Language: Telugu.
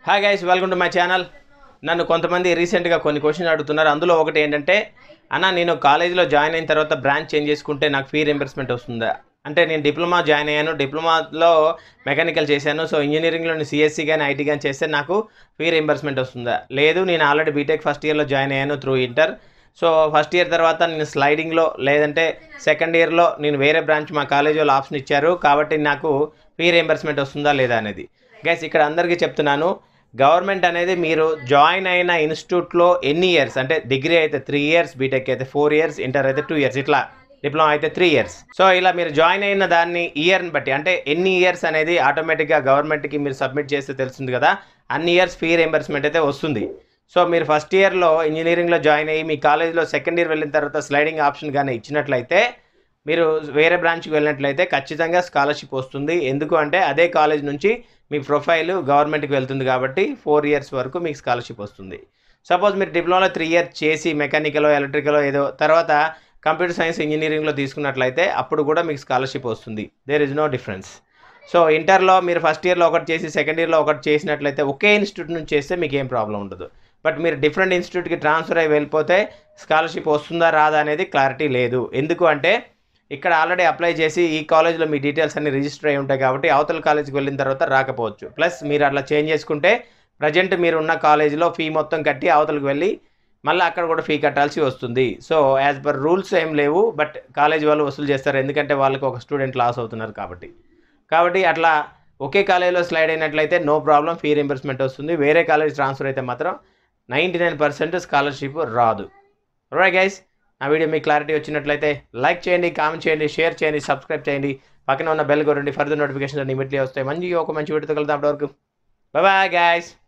hi guys welcome to my channel నన్ను కొంతమంది రీసెంట్గా కొన్ని క్వశ్చన్ అడుగుతున్నారు అందులో ఒకటి ఏంటంటే అన్న నేను కాలేజీలో జాయిన్ అయిన తర్వాత బ్రాంచ్ చేంజ్ చేసుకుంటే నాకు ఫీ రింబర్స్మెంట్ వస్తుందా అంటే నేను డిప్లొమా జాయిన్ అయ్యాను డిప్లొమాలో మెకానికల్ చేశాను సో ఇంజనీరింగ్లో నేను సిఎస్సి కానీ ఐటీ కానీ చేస్తే నాకు ఫీ రింబర్స్మెంట్ వస్తుందా లేదు నేను ఆల్రెడీ బీటెక్ ఫస్ట్ ఇయర్లో జాయిన్ అయ్యాను through inter so first year తర్వాత నేను స్లైడింగ్లో లేదంటే సెకండ్ ఇయర్లో నేను వేరే బ్రాంచ్ మా కాలేజ్ వాళ్ళు ఆప్షన్ ఇచ్చారు కాబట్టి నాకు ఫీ రింబర్స్మెంట్ వస్తుందా లేదా అనేది గైస్ ఇక్కడ అందరికీ చెప్తున్నాను గవర్నమెంట్ అనేది మీరు జాయిన్ అయిన ఇన్స్టిట్యూట్లో ఎన్ని ఇయర్స్ అంటే డిగ్రీ అయితే త్రీ ఇయర్స్ బీటెక్ అయితే ఫోర్ ఇయర్స్ ఇంటర్ అయితే టూ ఇయర్స్ ఇట్లా డిప్లొమా అయితే త్రీ ఇయర్స్ సో ఇలా మీరు జాయిన్ అయిన దాన్ని ఇయర్ని బట్టి అంటే ఎన్ని ఇయర్స్ అనేది ఆటోమేటిక్గా గవర్నమెంట్కి మీరు సబ్మిట్ చేస్తే తెలుస్తుంది కదా అన్ని ఇయర్స్ ఫీ రింబర్స్మెంట్ అయితే వస్తుంది సో మీరు ఫస్ట్ ఇయర్లో ఇంజనీరింగ్లో జాయిన్ అయ్యి మీ కాలేజ్లో సెకండ్ ఇయర్ వెళ్ళిన తర్వాత స్లైడింగ్ ఆప్షన్ కానీ ఇచ్చినట్లయితే మీరు వేరే బ్రాంచ్కి వెళ్ళినట్లయితే ఖచ్చితంగా స్కాలర్షిప్ వస్తుంది ఎందుకు అంటే అదే కాలేజ్ నుంచి మీ ప్రొఫైల్ గవర్నమెంట్కి వెళ్తుంది కాబట్టి ఫోర్ ఇయర్స్ వరకు మీకు స్కాలర్షిప్ వస్తుంది సపోజ్ మీరు డిప్లొమాలో త్రీ ఇయర్స్ చేసి మెకానికలో ఎలక్ట్రికలో ఏదో తర్వాత కంప్యూటర్ సైన్స్ ఇంజనీరింగ్లో తీసుకున్నట్లయితే అప్పుడు కూడా మీకు స్కాలర్షిప్ వస్తుంది there is no difference so ఇంటర్లో మీరు ఫస్ట్ ఇయర్లో ఒకటి చేసి సెకండ్ ఇయర్లో ఒకటి చేసినట్లయితే ఒకే ఇన్స్టిట్యూట్ నుంచి చేస్తే మీకు ఏం ప్రాబ్లం ఉండదు బట్ మీరు డిఫరెంట్ ఇన్స్టిట్యూట్కి ట్రాన్స్ఫర్ అయ్యి వెళ్ళిపోతే స్కాలర్షిప్ వస్తుందా రాదా అనేది క్లారిటీ లేదు ఎందుకు అంటే ఇక్కడ ఆల్రెడీ అప్లై చేసి ఈ కాలేజ్లో మీ డీటెయిల్స్ అన్ని రిజిస్టర్ అయి ఉంటాయి కాబట్టి అవతల కాలేజ్కి వెళ్ళిన తర్వాత రాకపోవచ్చు ప్లస్ మీరు అట్లా చేంజ్ చేసుకుంటే ప్రజెంట్ మీరు ఉన్న కాలేజీలో ఫీ మొత్తం కట్టి అవతలకు వెళ్ళి మళ్ళీ అక్కడ కూడా ఫీ కట్టాల్సి వస్తుంది సో యాజ్ పర్ రూల్స్ ఏం లేవు బట్ కాలేజ్ వాళ్ళు వసూలు చేస్తారు ఎందుకంటే వాళ్ళకి ఒక స్టూడెంట్ లాస్ అవుతున్నారు కాబట్టి కాబట్టి అట్లా ఒకే కాలేజీలో స్లైడ్ అయినట్లయితే నో ప్రాబ్లం ఫీ రింబర్స్మెంట్ వస్తుంది వేరే కాలేజ్ ట్రాన్స్ఫర్ అయితే మాత్రం నైంటీ నైన్ పర్సెంట్ స్కాలర్షిప్ రాదు రైట్ గైస్ నా వీడియో మీకు క్లారిటీ వచ్చినట్లయితే లైక్ చేయండి కామెంట్ చేయండి షేర్ చేయండి సబ్స్క్రైబ్ చేయండి పక్కన ఉన్న బెల్ కొట్టండి ఫర్దర్ నోటిఫికేషన్ ఇమీడియట్లీ వస్తాయి మంచి ఒక మంచి వీడియోతో కలుద్దాం అప్పటి వరకు బాయ్ గైస్